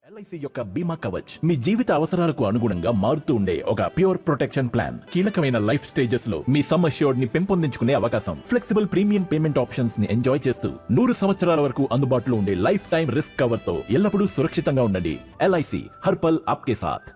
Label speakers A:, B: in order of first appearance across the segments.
A: LIC యొక్క బీమా కవచ్ మీ జీవిత అవసరాలకు అనుగుణంగా మారుతూ ఉండే ఒక ప్యూర్ ప్రొటెక్షన్ ప్లాన్ కీలకమైన లైఫ్ స్టేజెస్ లో మీ సమ్ అష్యూర్డ్ ని పెంపొందించుకునే అవకాశం ఫ్లెక్సిబుల్ ప్రీమియం పేమెంట్ ఆప్షన్స్ ని ఎంజాయ్ చేస్తూ నూరు సంవత్సరాల వరకు అందుబాటులో ఉండే లైఫ్ టైం రిస్క్ కవర్ తో ఎల్లప్పుడూ సురక్షితంగా ఉండండి ఎల్ఐసి హర్పల్ ఆప్కే సాథ్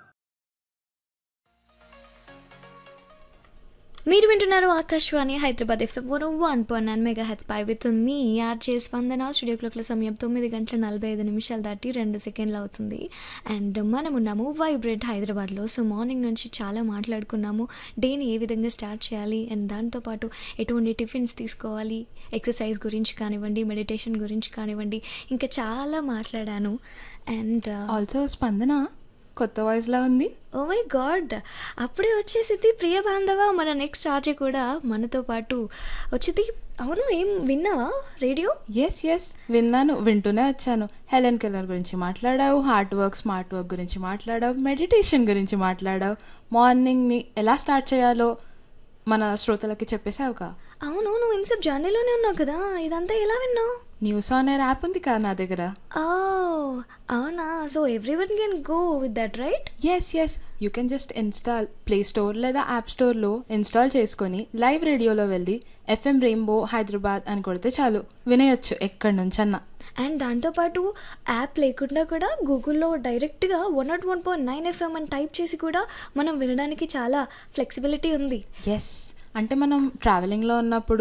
B: మీరు వింటున్నారు Akashvani Hyderabad FM one one point nine మెగా హెచ్ పై with me RJ Spandana studio క్లాక్ల సమయం తొమ్మిది గంటల నలభై ఐదు నిమిషాలు దాటి రెండు సెకండ్లు అవుతుంది అండ్ మనం ఉన్నాము వైబ్రెంట్ హైదరాబాద్లో సో మార్నింగ్ నుంచి చాలా మాట్లాడుకున్నాము డేని ఏ విధంగా స్టార్ట్ చేయాలి అండ్ దాంతోపాటు ఎటువంటి టిఫిన్స్ తీసుకోవాలి ఎక్సర్సైజ్ గురించి కానివ్వండి మెడిటేషన్ గురించి కానివ్వండి ఇంకా చాలా మాట్లాడాను అండ్
C: ఆల్సో స్పందన కొత్త వాయిస్లా ఉంది
B: ఓ మై గాడ్ అప్పుడే వచ్చేసింది ప్రియ బాంధవ మన నెక్స్ట్ ఆర్జే కూడా మనతో పాటు వచ్చింది అవును ఏం విన్నావా రేడియో
C: ఎస్ ఎస్ విన్నాను వింటూనే వచ్చాను హెలెన్ కెల్లర్ గురించి మాట్లాడావు హార్డ్ వర్క్ స్మార్ట్ వర్క్ గురించి మాట్లాడావు మెడిటేషన్ గురించి మాట్లాడావు మార్నింగ్ని ఎలా స్టార్ట్ చేయాలో మన శ్రోతలకి చెప్పేసావుగా
B: అవును నువ్వు ఇన్సెప్ జర్నీలోనే ఉన్నావు కదా ఇదంతా ఎలా విన్నావు
C: న్యూస్ ఆన్ ఎయిర్ యాప్ ఉంది కదా నా దగ్గర
B: ఓ అవునా so everyone can go with that right
C: yes yes you can just install play store లేదా యాప్ స్టోర్లో ఇన్స్టాల్ చేసుకొని లైవ్ రేడియోలో వెళ్ళి ఎఫ్ఎం రెయిన్బో హైదరాబాద్ అని కొడితే చాలు వినేయొచ్చు ఎక్కడి నుంచన్నా
B: అండ్ దాంతోపాటు యాప్ లేకుండా కూడా గూగుల్లో డైరెక్ట్గా one nought one point nine FM అని టైప్ చేసి కూడా మనం వినడానికి చాలా ఫ్లెక్సిబిలిటీ ఉంది
C: ఎస్ అంటే మనం ట్రావెలింగ్లో ఉన్నప్పుడు